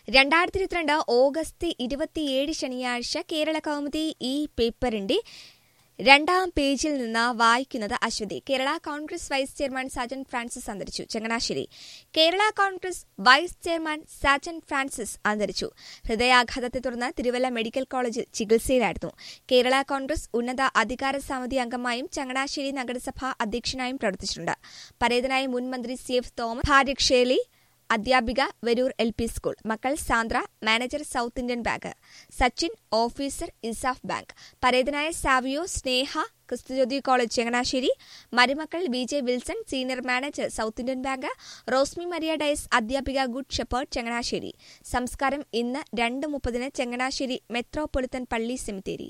രണ്ടായിരത്തി ഇരുപത്തിരണ്ട് ഓഗസ്റ്റ് ഇരുപത്തിയേഴ് ശനിയാഴ്ച കേരള കൗമുദി ഈ പേപ്പറിന്റെ രണ്ടാം പേജിൽ നിന്ന് വായിക്കുന്നത് അശ്വതി കേരള കോൺഗ്രസ് വൈസ് ചെയർമാൻ സാജൻ ഫ്രാൻസിസ് അന്തരിച്ചു ചങ്ങനാശ്ശേരി കേരള കോൺഗ്രസ് വൈസ് ചെയർമാൻ സാജൻ ഫ്രാൻസിസ് അന്തരിച്ചു ഹൃദയാഘാതത്തെ തുടർന്ന് തിരുവല്ല മെഡിക്കൽ കോളേജിൽ ചികിത്സയിലായിരുന്നു കേരള കോൺഗ്രസ് ഉന്നത അധികാര സമിതി അംഗമായും ചങ്ങനാശ്ശേരി നഗരസഭ അധ്യക്ഷനായും പ്രവർത്തിച്ചിട്ടുണ്ട് പരേതനായ മുൻ മന്ത്രി സി എഫ് തോമസ് ഭാര്യ ഷേലി അധ്യാപിക വരൂർ എൽ പി സ്കൂൾ മക്കൾ Sandra manager south Indian bank Sachin officer ESAF bank പരേതനായ സാവിയോ സ്നേഹ ക്രിസ്തുജ്യോതി കോളേജ് ചങ്ങനാശ്ശേരി മരുമക്കൾ V J Wilson senior manager south Indian bank Rosmi Maria Dias അധ്യാപിക ഗുഡ് ഷെപ്പേർഡ് ചങ്ങനാശ്ശേരി സംസ്കാരം ഇന്ന് രണ്ട് മുപ്പതിന് ചങ്ങനാശ്ശേരി മെത്രോപൊളിറ്റൻ പള്ളി സെമിത്തേരി